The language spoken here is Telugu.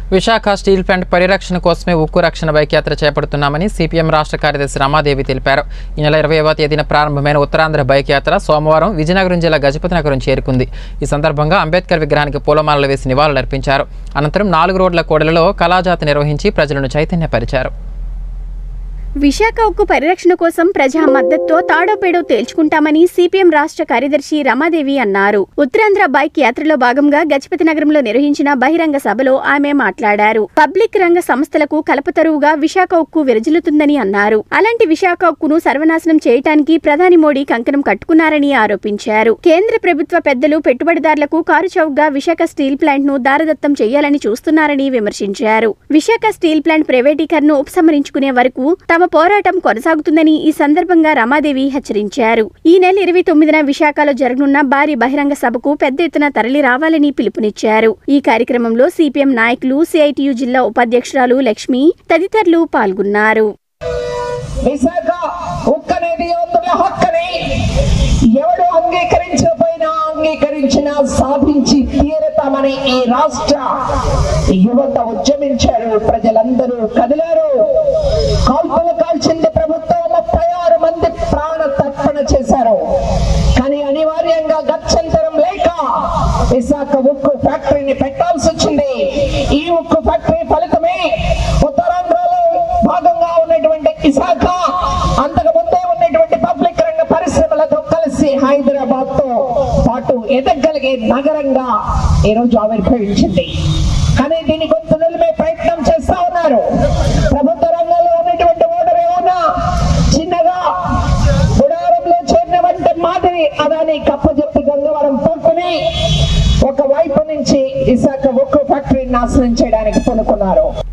విశాఖ స్టీల్ ప్లాంట్ పరిరక్షణ కోసమే ఉక్కు రక్షణ బైక్ యాత్ర చేపడుతున్నామని సిపిఎం రాష్ట్ర కార్యదర్శి రమాదేవి తెలిపారు ఈ నెల ఇరవైవ తేదీన ప్రారంభమైన ఉత్తరాంధ్ర బైక్ యాత్ర సోమవారం విజయనగరం జిల్లా గజపతి నగరం చేరుకుంది ఈ సందర్భంగా అంబేద్కర్ విగ్రహానికి పూలమాలలు వేసి నివాళులర్పించారు అనంతరం నాలుగు రోడ్ల కూడలిలో కళాజాత నిర్వహించి ప్రజలను చైతన్యపరిచారు విశాఖ ఉక్కు పరిరక్షణ కోసం ప్రజా మద్దతుతో తాడోపేడో తేల్చుకుంటామని సిపిఎం రాష్ట్ర కార్యదర్శి రమాదేవి అన్నారు ఉత్తరాంధ్ర బైక్ యాత్రలో భాగంగా గజపతి నగరంలో నిర్వహించిన బహిరంగ సభలో ఆమె మాట్లాడారు పబ్లిక్ రంగ సంస్థలకు కలపతరువుగా విశాఖ ఉక్కు విరజిల్లుతుందని అన్నారు అలాంటి విశాఖ ఉక్కును సర్వనాశనం చేయటానికి ప్రధాని మోడీ కంకణం కట్టుకున్నారని ఆరోపించారు కేంద్ర ప్రభుత్వ పెద్దలు పెట్టుబడిదారులకు కారు చౌకగా విశాఖ స్టీల్ ప్లాంట్ ను దారదత్తం చేయాలని చూస్తున్నారని విమర్శించారు విశాఖ స్టీల్ ప్లాంట్ ప్రైవేటీకరణను ఉపసంహరించుకునే వరకు తమ పోరాటం కొనసాగుతుందని ఈ సందర్భంగా రమాదేవి హెచ్చరించారు ఈ నెల ఇరవై తొమ్మిదిన విశాఖలో జరగనున్న భారీ బహిరంగ సభకు పెద్ద ఎత్తున తరలి రావాలని పిలుపునిచ్చారు ఈ కార్యక్రమంలో సిపిఎం నాయకులు సిఐటియు జిల్లా ఉపాధ్యక్షురాలు లక్ష్మి తదితరులు పాల్గొన్నారు విశాఖ ఉక్కనేది అందులో హక్కని ఎవడు అంగీకరించకపోయినా అంగీకరించినా సాధించి తీరతామని ఈ రాష్ట్ర యువత ఉద్యమించారు ప్రజలందరూ కదిలారు కాల్పులు కాల్చింది ప్రభుత్వం ముప్పై ఆరు మంది ప్రాణ తర్పణ చేశారు కానీ అనివార్యంగా గత్యంతరం లేక విశాఖ ఉక్కు ఫ్యాక్టరీని పెట్టాల్సి వచ్చింది ఈ ఉక్కు ఫ్యాక్టరీ ఫలితమే ఉత్తరాంధ్రలో భాగంగా ఉన్నటువంటి విశాఖ అంతకు ముందే ఉన్నటువంటి పబ్లిక్ రంగ పరిశ్రమలతో కలిసి హైదరాబాద్ తో పాటు ఎదగలిగే నగరంగా ఈరోజు ఆవిర్భవించింది కానీ దీని గొంతు నిలిమే ప్రయత్నం చేస్తా ఉన్నారు ప్రభుత్వ రంగంలో ఉన్నటువంటి ఓడర్ ఏమన్నా చిన్నగా గుడారంలో చేరినవంటి మాదిరి అదాని కప్పజెప్పి గంగవరం తొక్కుని ఒక వైపు నుంచి విశాఖ ఉక్కు ఫ్యాక్టరీ నాశనం చేయడానికి పూనుకున్నారు